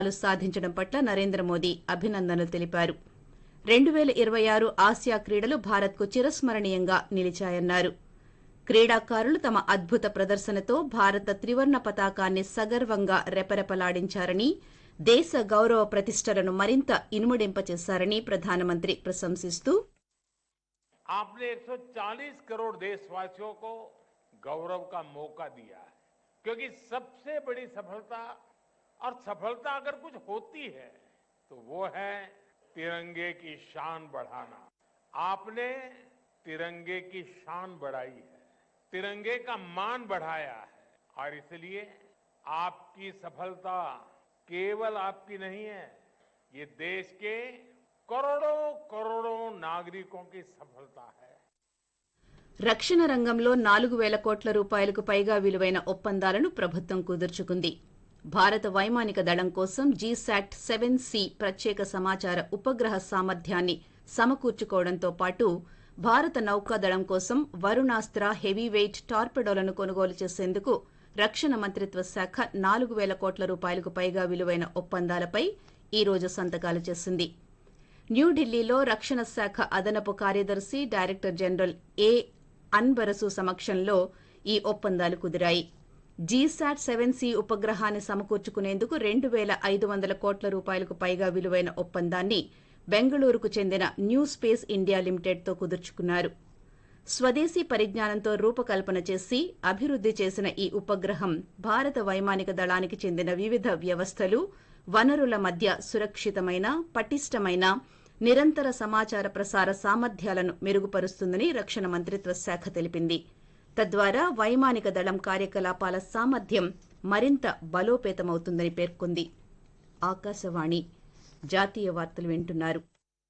సాధించడం పట్ల నరేంద్ర మోదీ అభినందనలు తెలిపారు రెండు పేల ఇరవై ఆరు ఆసియా క్రీడలు భారత్కు చిరస్మరణీయంగా నిలిచాయన్నారు క్రీడాకారులు తమ అద్భుత ప్రదర్శనతో భారత త్రివర్ణ పతాకాన్ని సగర్వంగా రెపరెపలాడించారని దేశ గౌరవ ప్రతిష్టలను మరింత ఇనుమడింపచేశారని ప్రధానమంత్రి ప్రశంసిస్తూ आपने 140 करोड़ देशवासियों को गौरव का मौका दिया है क्योंकि सबसे बड़ी सफलता और सफलता अगर कुछ होती है तो वो है तिरंगे की शान बढ़ाना आपने तिरंगे की शान बढ़ाई है तिरंगे का मान बढ़ाया है और इसलिए आपकी सफलता केवल आपकी नहीं है ये देश के करोड़ों करोड़ों नागरिकों की सफलता है రక్షణ రంగంలో నాలుగు వేల కోట్ల రూపాయలకు పైగా విలువైన ఒప్పందాలను ప్రభుత్వం కుదుర్చుకుంది భారత వైమానిక దళం కోసం జీశాట్ సెవెన్ సి ప్రత్యేక సమాచార ఉపగ్రహ సామర్థ్యాన్ని సమకూర్చుకోవడంతో పాటు భారత నౌకాదళం కోసం వరుణాస్త్ర హెవీ వెయిట్ టార్పెడోలను కొనుగోలు చేసేందుకు రక్షణ మంత్రిత్వ శాఖ నాలుగు వేల కోట్ల రూపాయలకు పైగా విలువైన ఒప్పందాలపై ఈ రోజు సంతకాలు చేసింది న్యూఢిల్లీలో రక్షణ శాఖ అదనపు కార్యదర్శి డైరెక్టర్ జనరల్ ఏ అన్బరసు సమక్షంలో ఈ ఒప్పందాలు కుదిరాయి జీశాట్ సెవెన్ సి ఉపగ్రహాన్ని సమకూర్చుకునేందుకు రెండు పేల ఐదు వందల కోట్ల రూపాయలకు పైగా విలువైన ఒప్పందాన్ని బెంగళూరుకు చెందిన న్యూ స్పేస్ ఇండియా లిమిటెడ్తో కుదుర్చుకున్నారు స్వదేశీ పరిజ్ఞానంతో రూపకల్పన చేసి అభివృద్ది చేసిన ఈ ఉపగ్రహం భారత వైమానిక దళానికి చెందిన వివిధ వ్యవస్థలు వనరుల మధ్య సురక్షితమైన పటిష్టమైన నిరంతర సమాచార ప్రసార సామర్థ్యాలను మెరుగుపరుస్తుందని రక్షణ మంత్రిత్వ శాఖ తెలిపింది తద్వారా వైమానిక దళం కార్యకలాపాల సామర్థ్యం మరింత బలోపేతమవుతుందని పేర్కొంది ఆకాశవాణి జాతీయ వార్తలు వింటున్నారు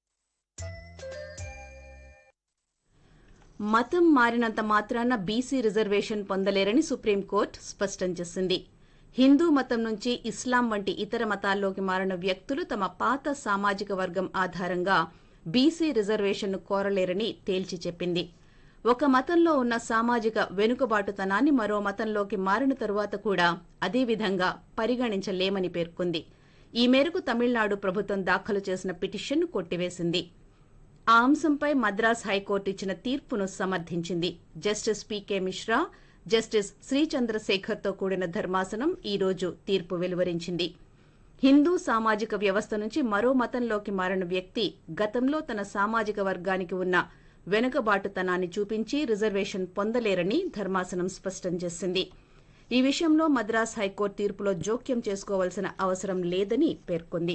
మతం మారినంత మాత్రాన బీసీ రిజర్వేషన్ పొందలేరని సుప్రీంకోర్టు స్పష్టం చేసింది హిందూ మతం నుంచి ఇస్లాం వంటి ఇతర మతాల్లోకి మారిన వ్యక్తులు తమ పాత సామాజిక వర్గం ఆధారంగా బీసీ రిజర్వేషన్ను కోరలేరని తేల్చి చెప్పింది ఒక మతంలో ఉన్న సామాజిక వెనుకబాటుతనాన్ని మరో మతంలోకి మారిన తరువాత కూడా అదే విధంగా పరిగణించలేమని పేర్కొంది ఈ మేరకు తమిళనాడు ప్రభుత్వం దాఖలు చేసిన పిటిషన్ను కొట్టివేసింది ఆ అంశంపై మద్రాస్ హైకోర్టు ఇచ్చిన తీర్పును సమర్థించింది జస్టిస్ పీకే మిశ్రా జస్టిస్ శ్రీచంద్రశేఖర్తో కూడిన ధర్మాసనం ఈ రోజు తీర్పు వెలువరించింది హిందూ సామాజిక వ్యవస్థ నుంచి మరో మతంలోకి మారిన వ్యక్తి గతంలో తన సామాజిక వర్గానికి ఉన్న వెనుకబాటుతనాన్ని చూపించి రిజర్వేషన్ పొందలేరని ధర్మాసనం స్పష్టం చేసింది ఈ విషయంలో మద్రాస్ హైకోర్టు తీర్పులో జోక్యం చేసుకోవాల్సిన అవసరం లేదని పేర్కొంది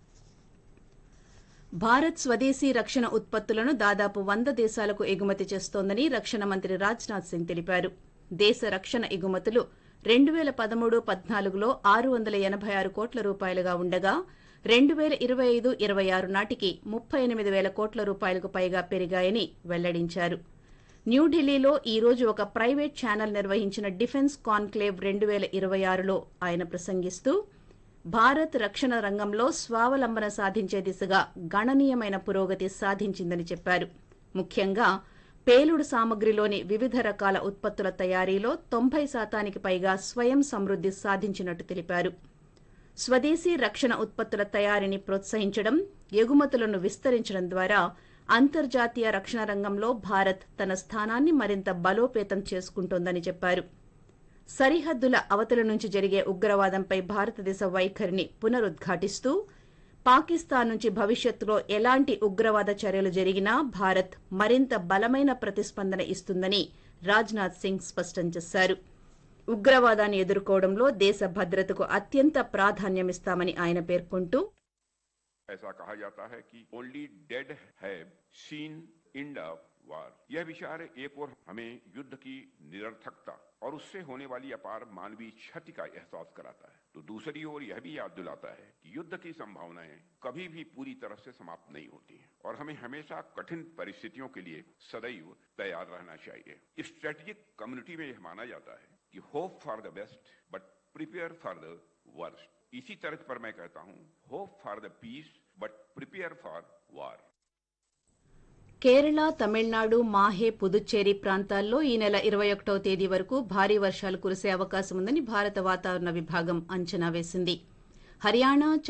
భారత్ స్వదేశీ రక్షణ ఉత్పత్తులను దాదాపు వంద దేశాలకు ఎగుమతి చేస్తోందని రక్షణ మంత్రి రాజ్నాథ్ సింగ్ తెలిపారు దేశ రక్షణ ఎగుమతులు రెండు పేల పదమూడు పద్నాలుగులో ఆరు వందల ఎనభై ఆరు కోట్ల రూపాయలుగా ఉండగా రెండు పేల ఇరవై ఐదు ఇరవై ఆరు నాటికి ముప్పై ఎనిమిది వేల కోట్ల రూపాయలకు పైగా పెరిగాయని వెల్లడించారు న్యూఢిల్లీలో ఈ రోజు ఒక ప్రైవేట్ ఛానల్ నిర్వహించిన డిఫెన్స్ కాన్క్లేవ్ రెండు పేల ఇరవై ఆరులో ఆయన ప్రసంగిస్తూ భారత్ రక్షణ రంగంలో స్వావలంబన సాధించే దిశగా గణనీయమైన పురోగతి సాధించిందని చెప్పారు ముఖ్యంగా పేలుడు సామగ్రిలోని వివిధ రకాల ఉత్పత్తుల తయారీలో తొంభై శాతానికి పైగా స్వయం సమృద్ది సాధించినట్టు తెలిపారు స్వదేశీ రక్షణ ఉత్పత్తుల తయారీని ప్రోత్సహించడం ఎగుమతులను విస్తరించడం ద్వారా అంతర్జాతీయ రక్షణ రంగంలో భారత్ తన స్థానాన్ని మరింత బలోపేతం చేసుకుంటోందని చెప్పారు సరిహద్దుల అవతల నుంచి జరిగే ఉగ్రవాదంపై భారతదేశ వైఖరిని పునరుద్ఘాటిస్తూ పాకిస్తాన్ నుంచి భవిష్యత్తులో ఎలాంటి ఉగ్రవాద చర్యలు జరిగినా భారత్ మరింత బలమైన ప్రతిస్పందన ఇస్తుందని రాజ్నాథ్ సింగ్ స్పష్టం చేశారు ఉగ్రవాదాన్ని ఎదుర్కోవడంలో దేశ భద్రతకు అత్యంత ప్రాధాన్యమిస్తామని ఆయన పేర్కొంటూ ऐसा कहा जाता है कि only dead have seen end of war यह विचार एक और हमें युद्ध की निरर्थकता और उससे होने वाली अपार मानवीय क्षति का एहसास कराता है तो दूसरी ओर यह भी याद दिलाता है कि युद्ध की संभावनाएं कभी भी पूरी तरह से समाप्त नहीं होती हैं और हमें हमेशा कठिन परिस्थितियों के लिए सदैव तैयार रहना चाहिए स्ट्रेटेजिक कम्युनिटी में यह माना जाता है कि hope for the best but prepare for the worst इसी तरह पर मैं कहता हूं hope for the peace but prepare for war Kerala Tamil Nadu Mahe Puducherry ప్రాంతాల్లో ఈ నెల ఇరవై ఒకటవ తేదీ వరకు భారీ వర్షాలు కురిసే అవకాశం ఉందని భారత వాతావరణ విభాగం అంచనా వేసింది హర్యానా